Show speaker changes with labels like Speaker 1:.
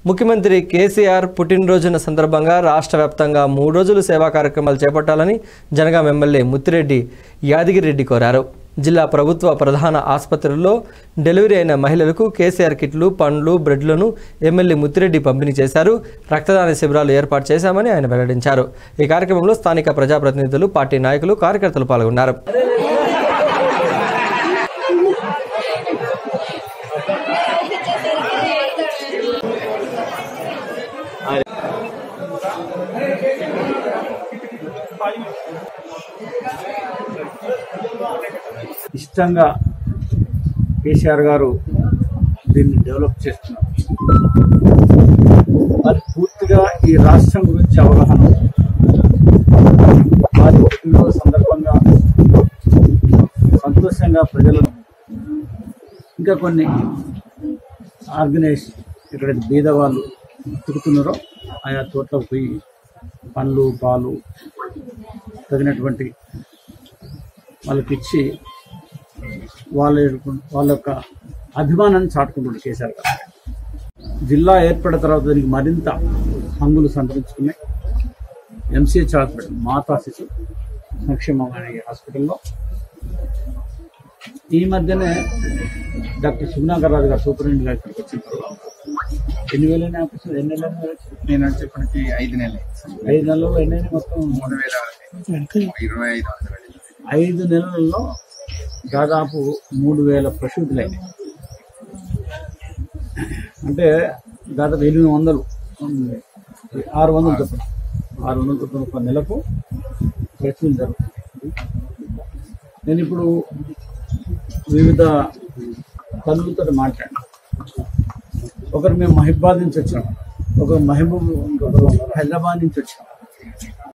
Speaker 1: ముఖ్యమంత్రి కేసీఆర్ పుట్టినరోజున సందర్భంగా రాష్ట్ర వ్యాప్తంగా మూడు రోజులు సేవా కార్యక్రమాలు చేపట్టాలని జనగాం ఎమ్మెల్యే ముత్తిరెడ్డి యాదగిరెడ్డి కోరారు జిల్లా ప్రభుత్వ ప్రధాన ఆసుపత్రుల్లో డెలివరీ అయిన మహిళలకు కేసీఆర్ కిట్లు పండ్లు బ్రెడ్లను ఎమ్మెల్యే ముత్తిరెడ్డి పంపిణీ చేశారు రక్తదాన శిబిరాలు ఏర్పాటు చేశామని ఆయన వెల్లడించారు ఈ కార్యక్రమంలో స్థానిక ప్రజాప్రతినిధులు పార్టీ నాయకులు కార్యకర్తలు పాల్గొన్నారు
Speaker 2: ఇష్టంగా కేసీఆర్ గారు దీన్ని డెవలప్ చేస్తున్నారు వారి పూర్తిగా ఈ రాష్ట్రం గురించి అవగాహన ఉంది. వారి పుట్టినరోజు సందర్భంగా సంతోషంగా ప్రజలను ఇంకా కొన్ని ఆర్గనైజ్ ఇక్కడ బీద వాళ్ళు తిరుగుతున్నారో ఆయా చోట్లకు పోయి పండ్లు పాలు తగినటువంటి వాళ్ళకి ఇచ్చి వాళ్ళ యొక్క- వాళ్ళ యొక్క అభిమానాన్ని చాటుకుంటుంది కేసీఆర్ గారు జిల్లా ఏర్పడిన తర్వాత దీనికి మరింత హంగులు సంతరించుకున్నాయి ఎంసీహెచ్ హాస్పిటల్ మాతా శిశు సంక్షేమం అనే ఈ హాస్పిటల్లో ఈ మధ్యనే డాక్టర్ సుగుణాకర్ రాజు గారు సూపరింటెండెంట్ గారు ఇక్కడికి వచ్చిన తర్వాత ఎన్ని వేలైనా ఆపరేషన్ ఎన్ని నెలలు
Speaker 3: నేను వచ్చేప్పటికి ఐదు నెలలు
Speaker 2: ఐదు నెలల్లో ఎన్ని మొత్తం
Speaker 3: మూడు వేల ఇరవై ఐదు వందలు
Speaker 2: ఐదు నెలల్లో దాదాపు మూడు వేల ప్రసూతులైనాయి అంటే దాదాపు ఎనిమిది వందలు ఉమ్, ఆరు వందలు చొప్పున ఆరు వందల చొప్పున ఒక నెలకు ప్రసూతులు జరుగుతుంది నేను ఇప్పుడు వివిధ తల్లులతో మాట్లాడాను ఒకరు మేము మహిబాద్ నుంచి వచ్చాం ఒకరు మహబూబ్ ఇంకొకరు హైదరాబాద్ నుంచి వచ్చాం